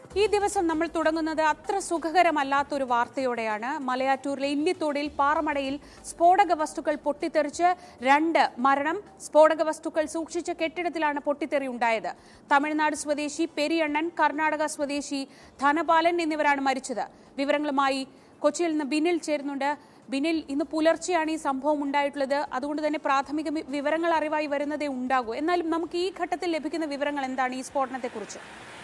ഈ ദിവസം നമ്മൾ തുടങ്ങുന്നത് അത്ര സുഖകരമല്ലാത്തൊരു വാർത്തയോടെയാണ് മലയാറ്റൂരിലെ ഇല്ലിത്തോടിൽ പാറമടയിൽ സ്ഫോടക വസ്തുക്കൾ പൊട്ടിത്തെറിച്ച് രണ്ട് മരണം സ്ഫോടക വസ്തുക്കൾ സൂക്ഷിച്ച കെട്ടിടത്തിലാണ് പൊട്ടിത്തെറി ഉണ്ടായത് തമിഴ്നാട് സ്വദേശി പെരിയണ്ണൻ കർണാടക സ്വദേശി ധനപാലൻ എന്നിവരാണ് മരിച്ചത് വിവരങ്ങളുമായി കൊച്ചിയിൽ നിന്ന് ബിനിൽ ചേരുന്നുണ്ട് ബിനിൽ ഇന്ന് പുലർച്ചെയാണ് ഈ സംഭവം ഉണ്ടായിട്ടുള്ളത് അതുകൊണ്ട് തന്നെ പ്രാഥമിക വി- വിവരങ്ങൾ അറിവായി വരുന്നതേ ഉണ്ടാകൂ എന്നാലും നമുക്ക് ഈ ഘട്ടത്തിൽ ലഭിക്കുന്ന വിവരങ്ങൾ എന്താണ് ഈ സ്ഫോടനത്തെക്കുറിച്ച്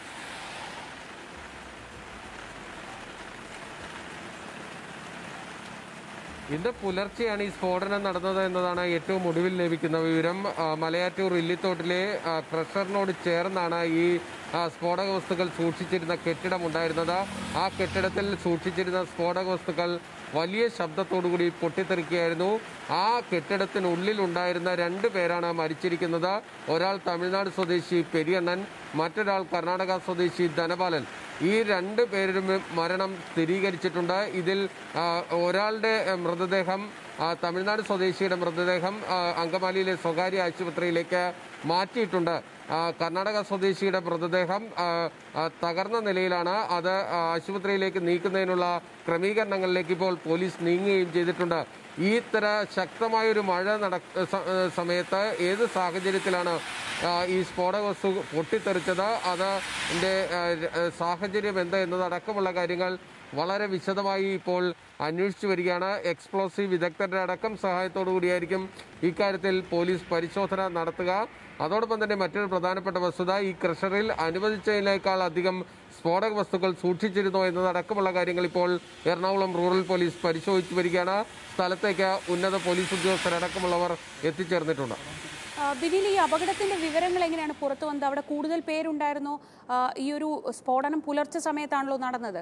ഇന്ന് പുലർച്ചെയാണ് ഈ സ്ഫോടനം നടന്നത് എന്നതാണ് ഏറ്റവും ഒടുവിൽ ലഭിക്കുന്ന വിവരം ആ, മലയാറ്റൂർ ഇല്ലിത്തോട്ടിലെ ആ, ക്രഷറിനോട് ചേർന്നാണ് ഈ ആ, സ്ഫോടക വസ്തുക്കൾ സൂക്ഷിച്ചിരുന്ന കെട്ടിടം ഉണ്ടായിരുന്നത് ആ കെട്ടിടത്തിൽ സൂക്ഷിച്ചിരുന്ന സ്ഫോടക വസ്തുക്കൾ വലിയ ശബ്ദത്തോടുകൂടി പൊട്ടിത്തെറിക്കുകയായിരുന്നു ആ കെട്ടിടത്തിനുള്ളിൽ ഉണ്ടായിരുന്ന രണ്ട് പേരാണ് മരിച്ചിരിക്കുന്നത് ഒരാൾ തമിഴ്നാട് സ്വദേശി പെരിയണ്ണൻ മറ്റൊരാൾ കർണാടക സ്വദേശി ധനപാലൻ ഈ രണ്ട് പേരും മരണം സ്ഥിരീകരിച്ചിട്ടുണ്ട് ഇതിൽ ആ, ഒരാളുടെ ആ, മൃതദേഹം ആ, തമിഴ്നാട് സ്വദേശിയുടെ മൃതദേഹം ആ, അങ്കമാലിയിലെ സ്വകാര്യ ആശുപത്രിയിലേക്ക് മാറ്റിയിട്ടുണ്ട് ആ, കർണാടക സ്വദേശിയുടെ മൃതദേഹം ആ, ആ, തകർന്ന നിലയിലാണ് അത് ആ, ആശുപത്രിയിലേക്ക് നീക്കുന്നതിനുള്ള ക്രമീകരണങ്ങളിലേക്ക് ഇപ്പോൾ പോലീസ് നീങ്ങുകയും ചെയ്തിട്ടുണ്ട് ഈ തര ശക്തമായൊരു മഴ നട സ- സമയത്ത് ഏത് സാഹചര്യത്തിലാണ് ആ, ഈ സ്ഫോടക വസ്തു പൊട്ടിത്തെറിച്ചത് അത് ന്റെ, ആ, ര- സാഹചര്യം എന്ത് എന്നതടക്കമുള്ള കാര്യങ്ങൾ വളരെ വിശദമായി ഇപ്പോൾ അന്വേഷിച്ചു വരികയാണ് എക്സ്പ്ലോസീവ് വിദഗ്ധരുടെ അടക്കം സഹായത്തോടു കൂടിയായിരിക്കും ഇക്കാര്യത്തിൽ പോലീസ് പരിശോധന നടത്തുക അതോടൊപ്പം തന്നെ മറ്റൊരു പ്രധാനപ്പെട്ട വസ്തുത ഈ ക്രഷറിൽ അനുവദിച്ചതിനേക്കാൾ അധികം സ്ഫോടക വസ്തുക്കൾ സൂക്ഷിച്ചിരുന്നോ എന്നതടക്കമുള്ള കാര്യങ്ങൾ ഇപ്പോൾ എറണാകുളം റൂറൽ പോലീസ് പരിശോധിച്ചു വരികയാണ് സ്ഥലത്തേക്ക് ഉന്നത പോലീസ് ഉദ്യോഗസ്ഥരടക്കമുള്ളവർ എത്തിച്ചേർന്നിട്ടുണ്ട് ആ, ബിനിൽ ഈ അപകടത്തിന്റെ വിവരങ്ങൾ എങ്ങനെയാണ് പുറത്തു വന്നത് അവിടെ കൂടുതൽ പേരുണ്ടായിരുന്നോ ആ, ഈ ഒരു സ്ഫോടനം പുലർച്ചെ സമയത്താണല്ലോ നടന്നത്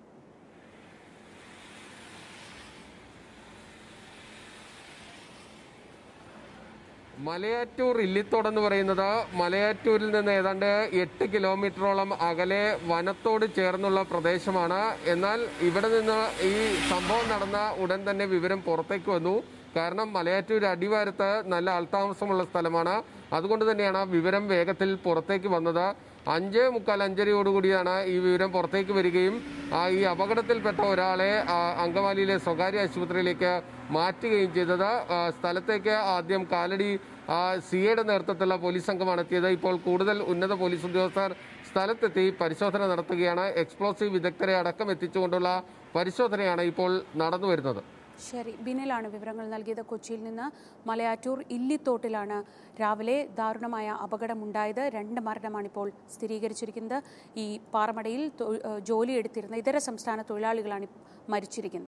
മലയാറ്റൂർ ഇല്ലിത്തോട് എന്ന് പറയുന്നത് മലയാറ്റൂരിൽ നിന്ന് ഏതാണ്ട് എട്ട് കിലോമീറ്ററോളം അകലെ വനത്തോട് ചേർന്നുള്ള പ്രദേശമാണ് എന്നാൽ ഇവിടെ നിന്ന് ഈ സംഭവം നടന്ന ഉടൻ തന്നെ വിവരം പുറത്തേക്ക് വന്നു കാരണം മലയാറ്റൂർ അടിവാരത്ത് നല്ല ആൾതാമസമുള്ള സ്ഥലമാണ് അതുകൊണ്ട് തന്നെയാണ് വിവരം വേഗത്തിൽ പുറത്തേക്ക് വന്നത് അഞ്ച് മുക്കാൽ അഞ്ചരയോടുകൂടിയാണ് ഈ വിവരം പുറത്തേക്ക് വരികയും ആ, ഈ അപകടത്തിൽപ്പെട്ട ഒരാളെ ആ, അങ്കമാലിയിലെ സ്വകാര്യ ആശുപത്രിയിലേക്ക് മാറ്റുകയും ചെയ്തത് ആ, സ്ഥലത്തേക്ക് ആദ്യം കാലടി സി എയുടെ നേതൃത്വത്തിലുള്ള പോലീസ് സംഘമാണ് എത്തിയത് ഇപ്പോൾ കൂടുതൽ ഉന്നത പോലീസ് ഉദ്യോഗസ്ഥർ സ്ഥലത്തെത്തി പരിശോധന നടത്തുകയാണ് എക്സ്പ്ലോസീവ് വിദഗ്ധരെ അടക്കം എത്തിച്ചുകൊണ്ടുള്ള പരിശോധനയാണ് ഇപ്പോൾ നടന്നു വരുന്നത് ശരി ബിനിലാണ് വിവരങ്ങൾ നൽകിയത് കൊച്ചിയിൽ നിന്ന് മലയാറ്റൂർ ഇല്ലിത്തോട്ടിലാണ് രാവിലെ ദാരുണമായ അപകടമുണ്ടായത് രണ്ട് മരണമാണ് ഇപ്പോൾ സ്ഥിരീകരിച്ചിരിക്കുന്നത് ഈ പാറമടയിൽ തൊ- ഏഹ് ജോലിയെടുത്തിരുന്ന ഇതര സംസ്ഥാന തൊഴിലാളികളാണ് മരിച്ചിരിക്കുന്നത്